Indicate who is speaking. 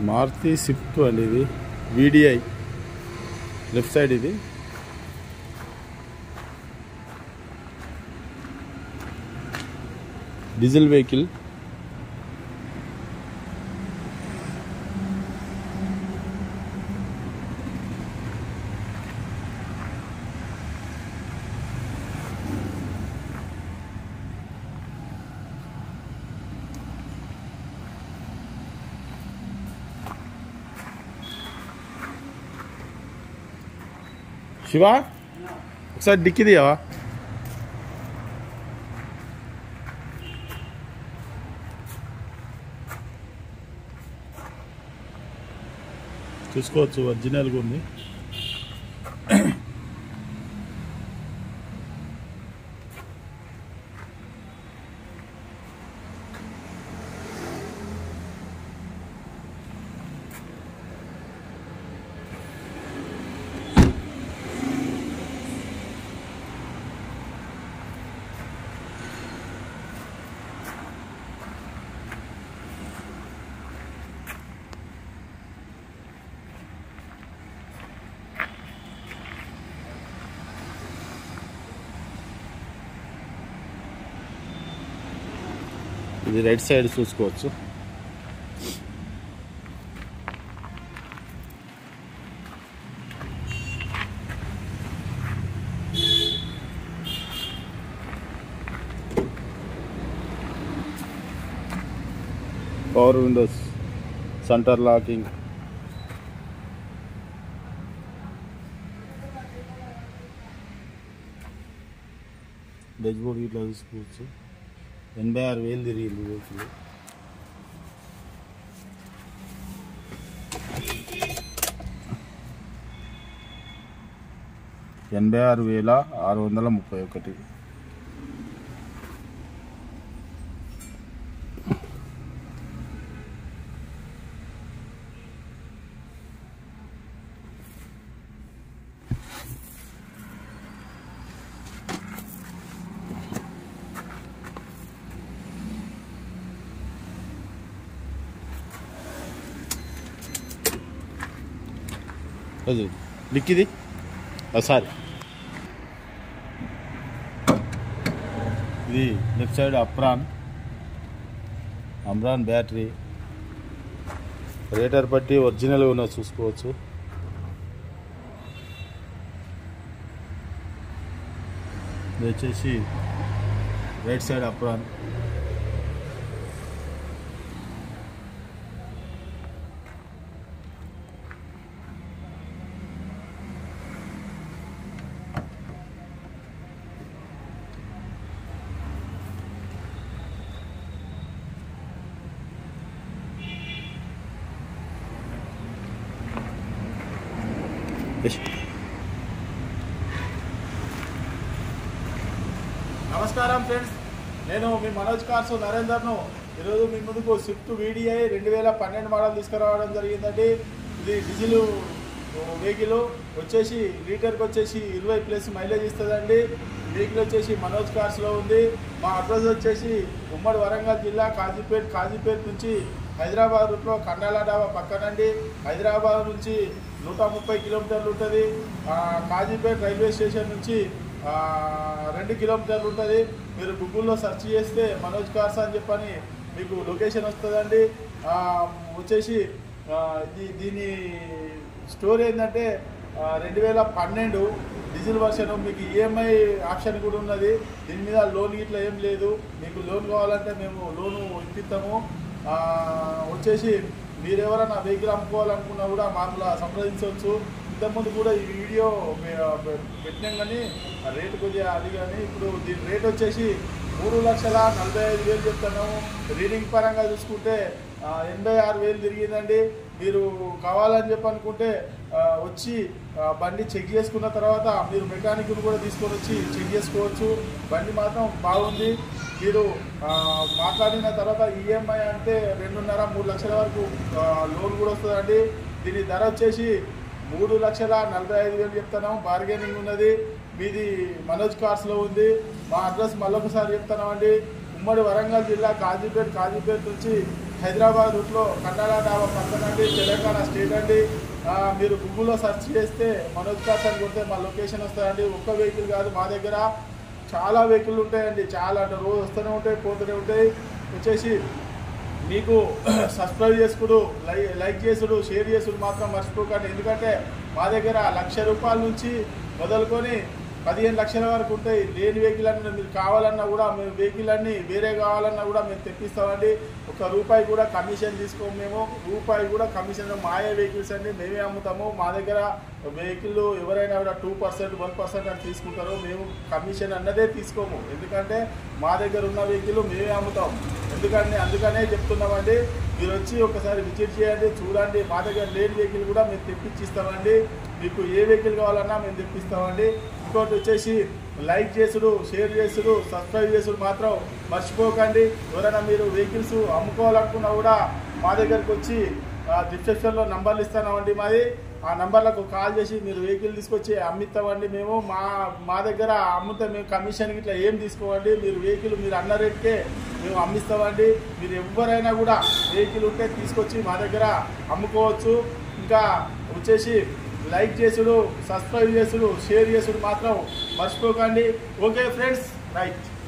Speaker 1: Maruti Swift అండి ఇది VDI left side ఇది డీజిల్ వెహికల్ శివ ఒకసారి డిక్కి తీయవా చూసుకోవచ్చు ఒరిజినల్గా ఉంది ఇది రైట్ సైడ్ చూసుకోవచ్చు power Windows centre locking does board ఇట్లా చూసుకోవచ్చు ఎనభై ఆరు వేలు తిరిగింది వెహికల్ ఎనభై ఆరు వేల ఆరు వందల ముప్పై ఒకటి అది లిక్కిది సారీ ఇది left side apron అమ్రాన్ battery rater బట్టి ఒరిజినల్గా ఉన్నది చూసుకోవచ్చు ఇది వచ్చేసి రైట్ సైడ్ అప్రాన్ ఎస్. నమస్కారం ఫ్రెండ్స్ నేను మీ మనోజ్ కార్స్ నరేందర్ను ఈరోజు మీ ముందుకు స్విఫ్ట్ వీడిఐ రెండు వేల పన్నెండు మోడల్ తీసుకురావడం జరిగిందండి ఇది డీజిల్ వెహికల్ వచ్చేసి లీటర్కి వచ్చేసి ఇరవై ప్లస్ మైలేజ్ ఇస్తుందండి వెహికల్ వచ్చేసి మనోజ్ కార్స్లో ఉంది మా అడ్రస్ వచ్చేసి ఉమ్మడి వరంగల్ జిల్లా కాజీపేట్ కాజీపేట్ నుంచి హైదరాబాద్ రూట్లో కండాల డాబా పక్కనండి హైదరాబాద్ నుంచి నూట ముప్పై కిలోమీటర్లు ఉంటుంది ఆ, కాజీపేట్ రైల్వే స్టేషన్ నుంచి ఆ, రెండు కిలోమీటర్లు ఉంటుంది మీరు గూగుల్లో సెర్చ్ చేస్తే మనోజ్ కార్స్ అని చెప్పని మీకు లొకేషన్ వస్తుందండి ఆ, వచ్చేసి ఆ, ఇది దీని స్టోరీ ఏంటంటే రెండు వేల పన్నెండు డీజిల్ వర్షన్ మీకు ఈఎంఐ ఆప్షన్ కూడా ఉన్నది దీని మీద లోన్ ఇట్లా ఏం లేదు మీకు లోన్ కావాలంటే మేము లోను ఇప్పిస్తాము ఆ, వచ్చేసి మీరు ఎవరైనా వెహికల్ అమ్ముకోవాలనుకున్నా కూడా మాకు సంప్రదించవచ్చు ఇంతకుముందు కూడా ఈ వీడియో మే- పె- పెట్టినాం కానీ ఆ రేటు కొద్దిగా అది కానీ ఇప్పుడు దీని రేట్ వచ్చేసి మూడు లక్షల నలభై ఐదు వేలు చెప్తున్నాము రీడింగ్ పరంగా చూసుకుంటే ఆ, ఎనభై ఆరు వేలు తిరిగిందండి మీరు కావాలని చెప్పి అనుకుంటే ఆ, వచ్చి ఆ, బండి చెక్ చేసుకున్న తర్వాత మీరు మెకానిక్ను కూడా తీసుకొని వచ్చి చెక్ చేసుకోవచ్చు బండి మాత్రం బాగుంది మీరు ఆ, మాట్లాడిన తర్వాత ఈఎంఐ అంటే రెండున్నర మూడు లక్షల వరకు ఆ, లోన్ కూడా వస్తుందండి దీని ధర వచ్చేసి మూడు లక్షల నలభై ఐదు వేలు చెప్తున్నాం బార్గెనింగ్ ఉన్నది మీది మనోజ్ కార్స్లో ఉంది మా అడ్రస్ మళ్ళొకసారి చెప్తున్నామండి ఉమ్మడి వరంగల్ జిల్లా కాజీపేట కాజీపేట నుంచి హైదరాబాద్ రూట్లో కండాల డాబా పక్కన అండి తెలంగాణ స్టేట్ అండి ఆ, మీరు గూగుల్లో సెర్చ్ చేస్తే మనోజ్ కార్స్ అని కొడితే మా లొకేషన్ వస్తుందండి ఒక్క వెహికల్ కాదు మా దగ్గర చాలా వెహికల్ ఉంటాయండి చాలా అంటే రోజు వస్తూనే ఉంటాయి పోతూనే ఉంటాయి వచ్చేసి మీకు సబ్స్క్రైబ్ చేసుకుడు లై లైక్ చేసుడు షేర్ చేసుడు మాత్రం మర్చిపోకండి ఎందుకంటే మా దగ్గర లక్ష రూపాయల నుంచి మొదలుకొని పదిహేను లక్షల వరకు ఉంటాయి లేని వెహికల్ అన్నీ మీరు కావాలన్నా కూడా మేము వెహికల్ అన్నీ వేరే కావాలన్నా కూడా మేము తెప్పిస్తామండి ఒక రూపాయి కూడా కమిషన్ తీసుకోము మేము రూపాయి కూడా కమిషన్ మాయే వెహికల్స్ అండి మేమే అమ్ముతాము మా దగ్గర వెహికల్ ఎవరైనా కూడా టూ పర్సెంట్ వన్ పర్సెంట్ అని తీసుకుంటారు మేము కమిషన్ అన్నదే తీసుకోము ఎందుకంటే మా దగ్గర ఉన్న వెహికల్ మేమే అమ్ముతాం ఎందుకంటే అందుకనే చెప్తున్నామండి మీరు వచ్చి ఒకసారి విజిట్ చేయండి చూడండి మా దగ్గర లేని వెహికల్ కూడా మేము తెప్పించి ఇస్తామండి మీకు ఏ వెహికల్ కావాలన్నా మేము తెప్పిస్తామండి ఇంకోటి వచ్చేసి లైక్ చేసుడు షేర్ చేసుడు సబ్స్క్రైబ్ చేసుడు మాత్రం మర్చిపోకండి ఎవరైనా మీరు వెహికల్స్ అమ్ముకోవాలనుకున్నా కూడా మా దగ్గరకు వచ్చి డిస్క్రిప్షన్లో నంబర్లు ఇస్తామండి మాది ఆ నంబర్లకు కాల్ చేసి మీరు వెహికల్ తీసుకొచ్చి అమ్మిస్తామండి మేము మా మా దగ్గర అమ్మితే మేము కమిషన్ ఇట్లా ఏం తీసుకోవండి మీరు వెహికల్ మీరు అన్న రేట్కే మేము అమ్మిస్తామండి మీరు ఎవరైనా కూడా వెహికల్ ఉంటే తీసుకొచ్చి మా దగ్గర అమ్ముకోవచ్చు ఇంకా వచ్చేసి లైక్ చేసుడు సబ్స్క్రైబ్ చేసుడు షేర్ చేసుడు మాత్రం మర్చిపోకండి ఓకే ఫ్రెండ్స్ రైట్